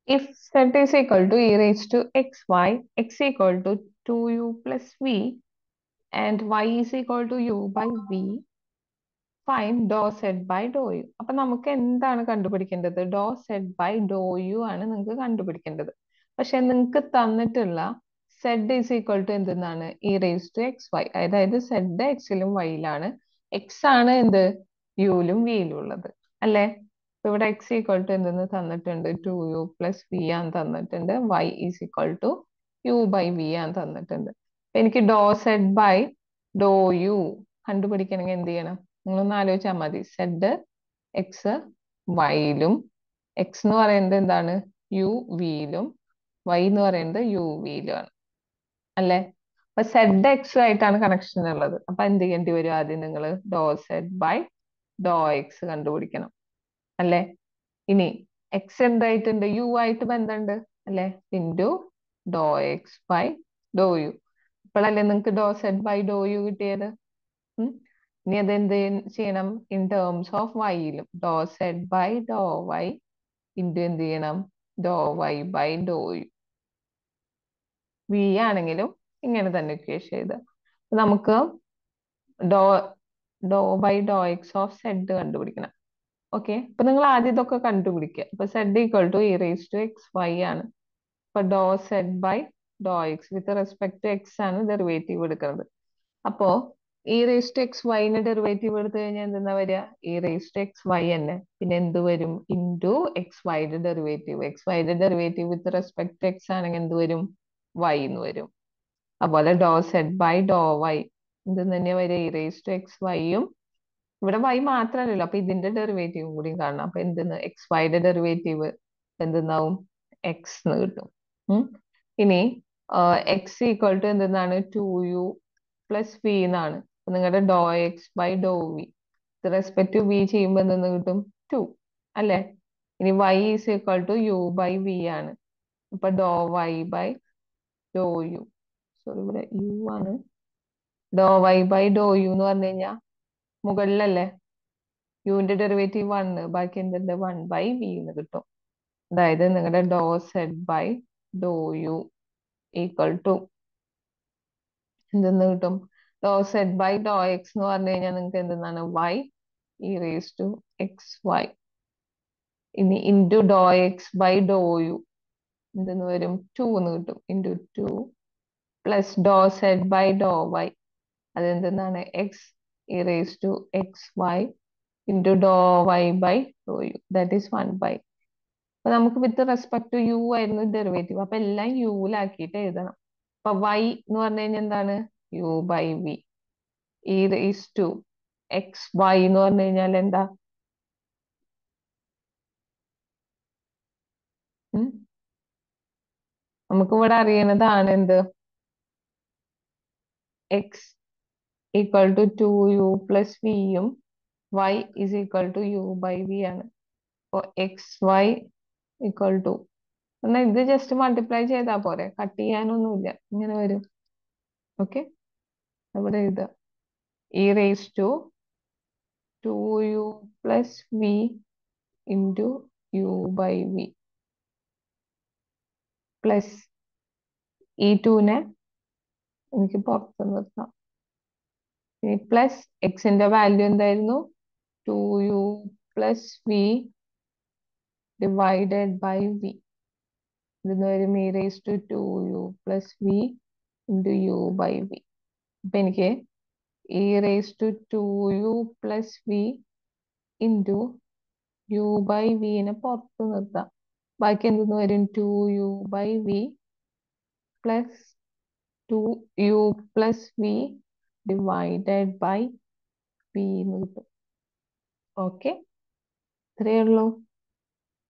If z is equal to e raised to xy, x equal to 2u plus v, and y is equal to u by v, fine doe z by doe u അപ്പൊ നമുക്ക് എന്താണ് കണ്ടുപിടിക്കേണ്ടത് doe z by doe u ആണ് നിങ്ങൾക്ക് കണ്ടുപിടിക്കേണ്ടത് പക്ഷെ നിങ്ങൾക്ക് തന്നിട്ടുള്ള സെഡ് ഈസ് ഈക്വൽ ടു എന്തെന്നാണ് e raise to x y അതായത് സെഡ് എക്സിലും വൈയിലാണ് എക്സ് ആണ് എന്ത് യുയിലും വിയിലും ഉള്ളത് അല്ലേ ഇപ്പൊ ഇവിടെ എക്സ് ഈക്വൽ ടു എന്തെന്ന് തന്നിട്ടുണ്ട് ടു യു പ്ലസ് വി ആണ് തന്നിട്ടുണ്ട് y is equal to u by v ആണ് തന്നിട്ടുണ്ട് അപ്പൊ എനിക്ക് doe z by doe u കണ്ടുപിടിക്കണമെങ്കിൽ എന്ത് ചെയ്യണം നിങ്ങളൊന്ന് ആലോചിച്ചാൽ മതി സെഡ് എക്സ് വൈയിലും എക്സ് എന്ന് പറയുന്നത് എന്താണ് യു വിയിലും വൈ എന്ന് പറയുന്നത് യു വിയിലുമാണ് അല്ലേ അപ്പൊ സെഡ് എക്സ് ആയിട്ടാണ് കണക്ഷൻ ഉള്ളത് അപ്പൊ എന്ത് ചെയ്യേണ്ടി വരും ആദ്യം നിങ്ങൾ doe z by doe x കണ്ടുപിടിക്കണം അല്ലേ ഇനി എക്സ് എന്തായിട്ടുണ്ട് യു ആയിട്ട് ബന്ധമുണ്ട് അല്ലേ into doe x by doe u ഇപ്പോഴല്ലേ നിങ്ങൾക്ക് doe z by doe u കിട്ടിയത് ഉം ഇനി അത് എന്ത് ചെയ്യണം ഇൻ ടേംസ് ഓഫ് വൈയിലും doe z by doe y into എന്ത് ചെയ്യണം doe y by doe u v ആണെങ്കിലും ഇങ്ങനെ തന്നെ ഇക്വേഷൻ ചെയ്ത് നമുക്ക് doe doe by doe x of z കണ്ടുപിടിക്കണം ഓക്കെ അപ്പൊ നിങ്ങൾ ആദ്യം ഇതൊക്കെ കണ്ടുപിടിക്കുക അപ്പൊ z equal to e raise to x y ആണ് അപ്പൊ doe z by doe x with respect to x ആണ് ഡെറിവേറ്റീവ് എടുക്കുന്നത് അപ്പോ ഇ റേസ് ടു എക്സ് വൈന് ഡെറിവേറ്റീവ് എടുത്തു കഴിഞ്ഞാൽ എന്താ വരിക e raise to x y തന്നെ പിന്നെ എന്ത് വരും ഇൻറ്റു എക്സ് വൈയുടെ ഡെറിവേറ്റീവ് എക്സ് വൈയുടെ derivative with respect to x ആണെങ്കിൽ എന്ത് വരും വൈ എന്ന് വരും അതുപോലെ doe z by doe Y ഇത് തന്നെയാ വരിക ഇ റേസ് ടു എക്സ് വൈയും ഇവിടെ വൈ മാത്രമല്ലല്ലോ അപ്പൊ ഇതിന്റെ ഡെറിവേറ്റീവും കൂടി കാണണം അപ്പൊ എന്തെന്ന് എക്സ് വൈയുടെ ഡെറിവേറ്റീവ് എന്തെന്നാവും എക്സ് എന്ന് കിട്ടും ഉം. ഇനി എക്സ് ഈക്വൽ ടു എന്തെന്നാണ് ടു യു പ്ലസ് വി എന്നാണ് നിങ്ങളുടെ doe x by doe v respect to v ചെയ്യുമ്പോൾ എന്തെന്ന് കിട്ടും ടു അല്ലേ ഇനി y is equal to u by v ആണ് അപ്പൊ doe y by doe u sorry ഇവിടെ യു ആണ് doe y by doe u എന്ന് പറഞ്ഞു കഴിഞ്ഞാൽ മുകളിലല്ലേ യുവിന്റെ ഡെറിവേറ്റീവ് വൺ ബാക്കി എന്തുണ്ട് വൺ ബൈ വി എന്ന് കിട്ടും അതായത് നിങ്ങളുടെ doe z by doe u equal to എന്തെന്ന് കിട്ടും doe z by doe x എന്ന് പറഞ്ഞു കഴിഞ്ഞാൽ നിങ്ങൾക്ക് എന്തെന്നാണ് y e raise to x y ഇനി into doe x by doe u എന്തെന്ന് വരും ടു എന്ന് കിട്ടും into two plus doe z by doe y അതെന്തെന്നാണ് x e raise to x y into doe y by doe u that is one by അപ്പൊ നമുക്ക് with respect to u ആയിരുന്നു derivative അപ്പൊ എല്ലാം യുവിലാക്കിയിട്ട് എഴുതണം അപ്പൊ വൈ എന്ന് പറഞ്ഞു കഴിഞ്ഞാൽ എന്താണ് u by v e raise to x y എന്ന് പറഞ്ഞു കഴിഞ്ഞാൽ എന്താ ഉം? നമുക്ക് ഇവിടെ അറിയണതാണ് എന്ത് x equal to two u plus വിയും y is equal to u by v ആണ് അപ്പൊ എക്സ് വൈ ഈക്വൽ ടു എന്നാൽ ഇത് ജസ്റ്റ് മൾട്ടിപ്ലൈ ചെയ്താൽ പോരെ കട്ട് ചെയ്യാനൊന്നുമില്ല ഇങ്ങനെ വരും ഓക്കെ ഇവിടെ എഴുതുക e raise to two u plus v into u by v plus ഈ ടുവിനെ എനിക്ക് പുറത്ത് നിർത്താം ഇനി പ്ലസ് എക്സിന്റെ വാല്യൂ എന്തായിരുന്നു two u plus v divided by v ഇതെന്ന് വരും e raise to two u plus v into u by v അപ്പൊ എനിക്ക് e raise to two u plus v into u by വിനെ പുറത്ത് നിർത്താം ബാക്കി എന്തെന്ന് വരും two u by v plus two u plus v divided by v എന്ന് കിട്ടും ഓക്കെ ഇത്രയേ ഉള്ളൂ